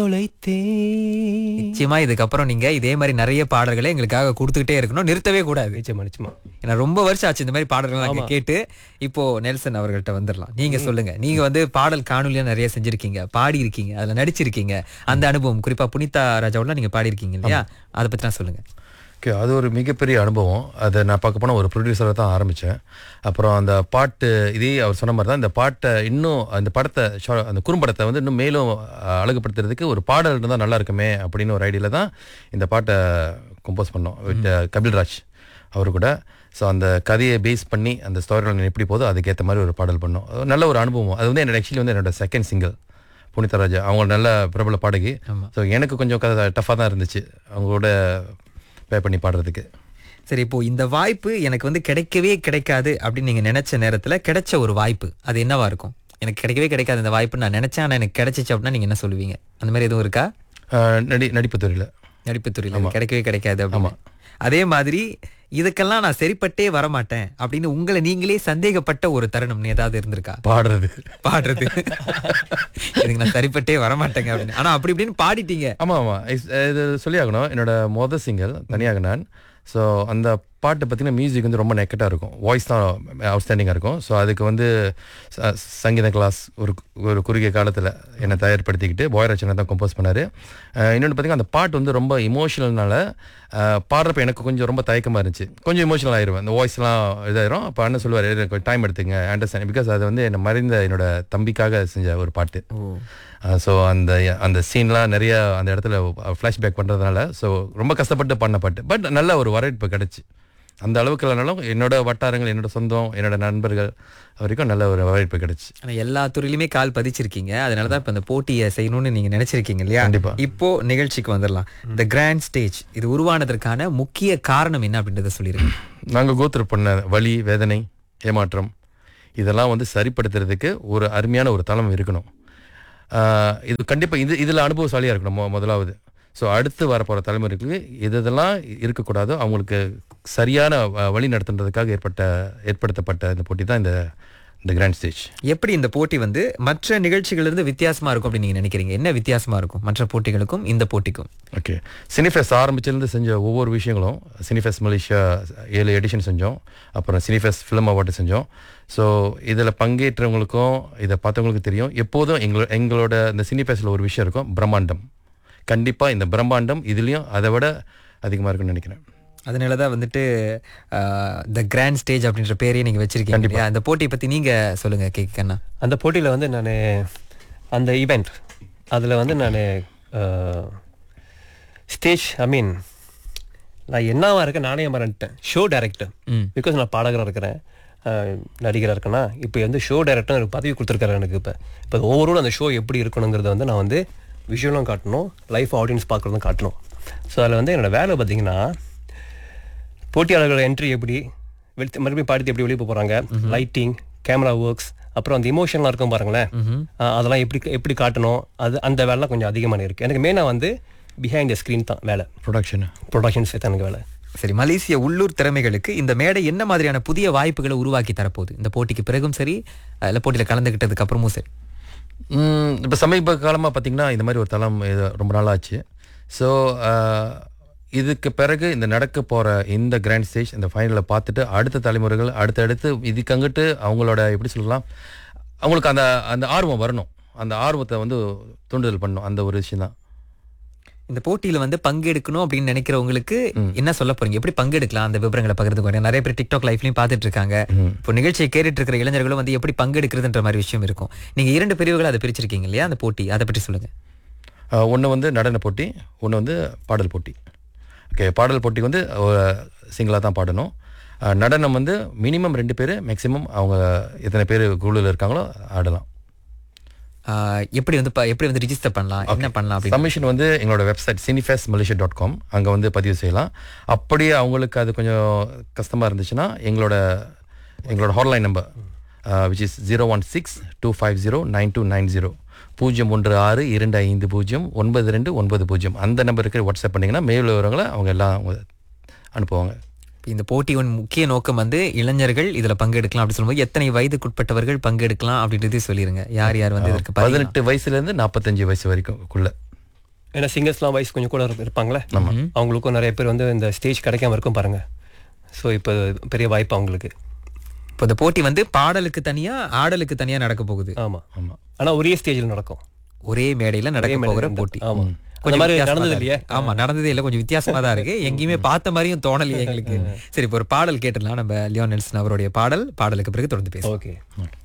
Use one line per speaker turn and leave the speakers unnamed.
நிச்சயமா இதுக்கப்புறம் நீங்க இதே மாதிரி நிறைய பாடல்களை எங்களுக்காக கொடுத்துக்கிட்டே இருக்கணும் நிறுத்தவே கூடாது
நிச்சயமா நிச்சயமா
ஏன்னா ரொம்ப வருஷம் ஆச்சு இந்த மாதிரி பாடல்கள் நாங்க கேட்டு இப்போ நெல்சன் அவர்கள்ட்ட வந்துடலாம் நீங்க சொல்லுங்க நீங்க வந்து பாடல் காணொலியா நிறைய செஞ்சிருக்கீங்க பாடி இருக்கீங்க அதுல நடிச்சிருக்கீங்க அந்த அனுபவம் குறிப்பா புனிதா ராஜாவோட நீங்க பாடி இருக்கீங்க இல்லையா அதை பத்தி நான் சொல்லுங்க
ஓகே அது ஒரு மிகப்பெரிய அனுபவம் அதை நான் பார்க்க போனால் ஒரு ப்ரொடியூசரை தான் ஆரம்பித்தேன் அப்புறம் அந்த பாட்டு இதே அவர் சொன்ன மாதிரி தான் இந்த பாட்டை இன்னும் அந்த படத்தை ஷா- அந்த குறும்படத்தை வந்து இன்னும் மேலும் அஹ், அழகுபடுத்துறதுக்கு ஒரு பாடல் இருந்தால் நல்லா இருக்குமே அப்படின்னு ஒரு ஐடியாவில் தான் இந்த பாட்டை கம்போஸ் பண்ணோம் வித் கபில்ராஜ் அவர் கூட ஸோ அந்த கதையை பேஸ் பண்ணி அந்த ஸ்டோரி எப்படி போதோ அதுக்கேற்ற மாதிரி ஒரு பாடல் பண்ணோம் அது நல்ல ஒரு அனுபவம் அது வந்து என்னோட ஆக்சுவலி வந்து என்னோட செகண்ட் சிங்கிள் புனிதா ராஜா அவங்க நல்ல பிரபல பாடகி ஸோ எனக்கு கொஞ்சம் டஃப்பாக தான் இருந்துச்சு அவங்களோட ப்ளே பண்ணி பாடுறதுக்கு
சரி இப்போ இந்த வாய்ப்பு எனக்கு வந்து கிடைக்கவே கிடைக்காது அப்படின்னு நீங்க நினைச்ச நேரத்துல கிடைச்ச ஒரு வாய்ப்பு அது என்னவா இருக்கும் எனக்கு கிடைக்கவே கிடைக்காது இந்த வாய்ப்பு நான் நினைச்சேன் ஆனா எனக்கு கிடைச்சிச்சு அப்படின்னா நீங்க என்ன சொல்லுவீங்க அந்த மாதிரி எதுவும் இருக்கா
ஆஹ் நடி நடிப்பு துறையில்
நடிப்புத் துறையில இது கிடைக்கவே கிடைக்காது அப்படின்னு அதே மாதிரி இதுக்கெல்லாம் நான் சரிப்பட்டே வரமாட்டேன் அப்படின்னு உங்களை நீங்களே சந்தேகப்பட்ட ஒரு தருணம் ஏதாவது இருந்திருக்கா
பாடுறது
பாடுறது இதுக்கு நான் சரிப்பட்டே வரமாட்டேங்க அப்படின்னு ஆனா அப்படி இப்படின்னு பாடிட்டீங்க
ஆமாம் ஆமாம் இது சொல்லி ஆகணும் என்னோட மொதல் சிங்கிள் தனியாக நான் ஸோ அந்த பாட்டு பார்த்தீங்கன்னா மியூசிக் வந்து ரொம்ப நெக்கட்டாக இருக்கும் வாய்ஸ் தான் அவுட்ஸ்டாண்டிங்காக இருக்கும் ஸோ அதுக்கு வந்து ச- சங்கீத கிளாஸ் ஒரு ஒரு குறுகிய காலத்தில் என்னை தயார்படுத்திக்கிட்டு போயராஜனை தான் கம்போஸ் பண்ணார் இன்னொன்று பார்த்தீங்கன்னா அந்த பாட்டு வந்து ரொம்ப இமோஷனல்னால பாடுறப்ப எனக்கு கொஞ்சம் ரொம்ப தயக்கமாக இருந்துச்சு கொஞ்சம் இமோஷனல் ஆயிடுவேன் அந்த வாய்ஸ்லாம் இதாயிரும் அப்போ அண்ணன் சொல்லுவார் டைம் எடுத்துங்க அண்டர்ஸ்டாண்ட் பிகாஸ் அது வந்து என்னை மறைந்த என்னோட தம்பிக்காக செஞ்ச ஒரு பாட்டு ஸோ அந்த அந்த சீன்லாம் நிறைய அந்த இடத்துல ஃப்ளாஷ்பேக் பண்ணுறதுனால ஸோ ரொம்ப கஷ்டப்பட்டு பண்ண பாட்டு பட் நல்ல ஒரு வரவேற்பு கிடச்சி அந்த அளவுக்கு இல்லைனாலும் என்னோட வட்டாரங்கள் என்னோட சொந்தம் என்னோட நண்பர்கள் வரைக்கும் நல்ல ஒரு வரவேற்பு கிடச்சி
ஆனா எல்லா துறையிலுமே கால் பதிச்சிருக்கீங்க அதனாலதான் இப்ப இந்த போட்டியை செய்யணும்னு நீங்க நினைச்சிருக்கீங்க இல்லையா
கண்டிப்பா.
இப்போ நிகழ்ச்சிக்கு வந்துடலாம் இந்த கிராண்ட் ஸ்டேஜ் இது உருவானதற்கான முக்கிய காரணம் என்ன அப்படின்றத சொல்லிருங்க
நாங்கள் கோத்திர பண்ண வலி வேதனை ஏமாற்றம் இதெல்லாம் வந்து சரிப்படுத்துறதுக்கு ஒரு அருமையான ஒரு தளம் இருக்கணும் ஆஹ் இது கண்டிப்பாக இது இதில் அனுபவசாலியாக இருக்கணும் மொ- முதலாவது ஸோ அடுத்து வரப்போகிற தலைமுறைகளுக்கு இது இதெல்லாம் இருக்கக்கூடாதோ அவங்களுக்கு சரியான வ- வழி நடத்துன்றதுக்காக ஏற்பட்ட ஏற்படுத்தப்பட்ட இந்த போட்டி தான் இந்த இந்த கிராண்ட் ஸ்டேஜ்
எப்படி இந்த போட்டி வந்து மற்ற நிகழ்ச்சிகள் இருந்து வித்தியாசமா இருக்கும் அப்படின்னு நீங்க நினைக்கிறீங்க என்ன வித்தியாசமா இருக்கும் மற்ற போட்டிகளுக்கும் இந்த போட்டிக்கும்
ஓகே சினிஃபெஸ் ஆரம்பிச்சிருந்து செஞ்ச ஒவ்வொரு விஷயங்களும் சினிஃபெஸ் மலேசியா ஏழு எடிஷன் செஞ்சோம் அப்புறம் சினிஃபெஸ் ஃபிலிம் அவார்டு செஞ்சோம் ஸோ இதில் பங்கேற்றவங்களுக்கும் இதை பார்த்தவங்களுக்கும் தெரியும் எப்போதும் எங்களோ எங்களோட இந்த சினிஃபெஸ்டில் ஒரு விஷயம் இருக்கும் பிரம்மாண்டம் கண்டிப்பாக இந்த பிரம்மாண்டம் இதுலேயும் அதை விட அதிகமாக இருக்கும்னு நினைக்கிறேன்
அதனால தான் வந்துட்டு த கிராண்ட் ஸ்டேஜ் அப்படின்ற பேரையே நீங்க வச்சிருக்கீங்க இல்லையா அந்த போட்டியை பத்தி நீங்க சொல்லுங்க கேக் கண்ணா
அந்த போட்டியில் வந்து நான் அந்த ஈவெண்ட் அதில் வந்து நான் ஸ்டேஜ் ஐ மீன் நான் என்னவா இருக்கேன் நானே மறந்துட்டேன் ஷோ டைரக்டர்
ம்.
பிகாஸ் நான் பாடகராக இருக்கிறேன் அஹ், நடிகராக இருக்கேன்னா இப்போ வந்து ஷோ டைரக்டர் எனக்கு பதவி கொடுத்துருக்காரு எனக்கு இப்போ இப்போ ஓவரோடு அந்த ஷோ எப்படி இருக்கணுங்கிறத வந்து நான் வந்து விஷுவலும் காட்டணும் லைஃப் ஆடியன்ஸ் பார்க்குறதும் காட்டணும் ஸோ அதில் வந்து என்னோட வேலை பார்த்தீங்கன்னா போட்டியாளர்களோட என்ட்ரி எப்படி வெளி மறுபடியும் பாடித்து எப்படி வெளியே போகிறாங்க லைட்டிங் கேமரா ஒர்க்ஸ் அப்புறம் அந்த இமோஷனலாக இருக்கும் பாருங்களேன் அஹ் அதெல்லாம் எப்படி எப்படி காட்டணும் அது அந்த வேலைலாம் கொஞ்சம் அதிகமான இருக்குது எனக்கு மெயினாக வந்து பிஹைண்ட் த ஸ்க்ரீன் தான் வேலை
ப்ரொடக்ஷன்
ப்ரொடக்ஷன்ஸ் தான் எனக்கு வேலை
சரி மலேசிய உள்ளூர் திறமைகளுக்கு இந்த மேடை என்ன மாதிரியான புதிய வாய்ப்புகளை உருவாக்கி தரப்போகுது இந்த போட்டிக்கு பிறகும் சரி இல்ல போட்டியில கலந்துகிட்டதுக்கு அப்புறமும் சரி
இப்போ சமீப காலமாக பார்த்தீங்கன்னா இந்த மாதிரி ஒரு தளம் இது ரொம்ப நாள் ஆச்சு ஸோ இதுக்கு பிறகு இந்த நடக்க போகிற இந்த கிராண்ட் ஸ்டேஜ் இந்த ஃபைனலை பார்த்துட்டு அடுத்த தலைமுறைகள் அடுத்தடுத்து இதுக்கு அங்கிட்டு அவங்களோட எப்படி சொல்லலாம் அவங்களுக்கு அந்த அந்த ஆர்வம் வரணும் அந்த ஆர்வத்தை வந்து தூண்டுதல் பண்ணணும் அந்த ஒரு விஷயம் தான்
இந்த போட்டியில வந்து பங்கெடுக்கணும் அப்படின்னு நினைக்கிறவங்களுக்கு என்ன சொல்ல போறீங்க எப்படி பங்கெடுக்கலாம் அந்த விவரங்களை பகிர்ந்து போறீங்க நிறைய பேர் டிக்டாக் லைஃப்லயும் பார்த்துட்டு இருக்காங்க இப்போ நிகழ்ச்சியை கேட்டுட்டு இருக்கிற இளைஞர்களும் வந்து எப்படி பங்கெடுக்கிறதுன்ற மாதிரி விஷயம் இருக்கும் நீங்க இரண்டு பிரிவுகளை அதை பிரிச்சிருக்கீங்க இல்லையா அந்த போட்டி அதை பற்றி சொல்லுங்க
ஒன்று வந்து நடன போட்டி ஒன்று வந்து பாடல் போட்டி ஓகே பாடல் போட்டி வந்து சிங்கிளாக தான் பாடணும் அஹ், நடனம் வந்து மினிமம் ரெண்டு பேர் மேக்ஸிமம் அவங்க எத்தனை பேர் குழுவில் இருக்காங்களோ ஆடலாம்
ஆஹ் எப்படி வந்து ப- எப்படி வந்து ரிஜிஸ்டர் பண்ணலாம் என்ன பண்ணலாம் அப்படின்னு
சப்மிஷன் வந்து எங்களோட website Cinefest Malaysia dot com அங்கே வந்து பதிவு செய்யலாம் அப்படியே அவங்களுக்கு அது கொஞ்சம் கஷ்டமாக இருந்துச்சுன்னா எங்களோட எங்களோட hotline number which is zero one six two five zero nine two nine zero பூஜ்ஜியம் ஒன்று ஆறு இரண்டு ஐந்து பூஜ்ஜியம் ஒன்பது ரெண்டு ஒன்பது பூஜ்ஜியம் அந்த நம்பருக்கு வாட்ஸ்அப் பண்ணிங்கன்னா மேல் விவரங்களை அவங்க எல்லாம் அவங்க அனுப்புவாங்க
இந்த போட்டியின் முக்கிய நோக்கம் வந்து இளைஞர்கள் இதுல பங்கெடுக்கலாம் அப்படி சொல்லும்போது எத்தனை வயதுக்குட்பட்டவர்கள் பங்கெடுக்கலாம் அப்படின்றதே சொல்லிருங்க யார் யார் வந்து இதற்கு பதிவு
பதினெட்டு வயசுலேருந்து நாற்பத்தஞ்சு வயசு வரைக்கும் குள்ள
ஏன்னா சிங்கர்ஸ்லாம் வயசு கொஞ்சம் கூட இரு- இருப்பாங்களே அவங்களுக்கும் நிறைய பேர் வந்து இந்த ஸ்டேஜ் கிடைக்காம இருக்கும் பாருங்க ஸோ இப்போ பெரிய வாய்ப்பு அவங்களுக்கு
இப்போ இந்த போட்டி வந்து பாடலுக்கு தனியா ஆடலுக்கு தனியா நடக்க போகுது
ஆமாம்
ஆமா
ஆனால் ஒரே ஸ்டேஜில் நடக்கும்
ஒரே மேடையில நடக்க
மேடையில
போகிற
இந்த-
போட்டி
ஆமா.
ம்.
அந்த
கொஞ்சம்
மாதிரி
வித்தியாசமா
நடந்தது
தான்
இல்லையா?
இருக்கு. ஆமா நடந்ததே இல்ல கொஞ்சம் வித்தியாசமா தான் இருக்கு எங்கேயுமே பார்த்த மாதிரியும் தோணலையே எங்களுக்கு சரி இப்போ ஒரு பாடல் கேட்டுடலாம் நம்ம லியோன் நெல்சன் அவருடைய பாடல் பாடலுக்கு பிறகு தொடர்ந்து பேசுவோம்
ஓகே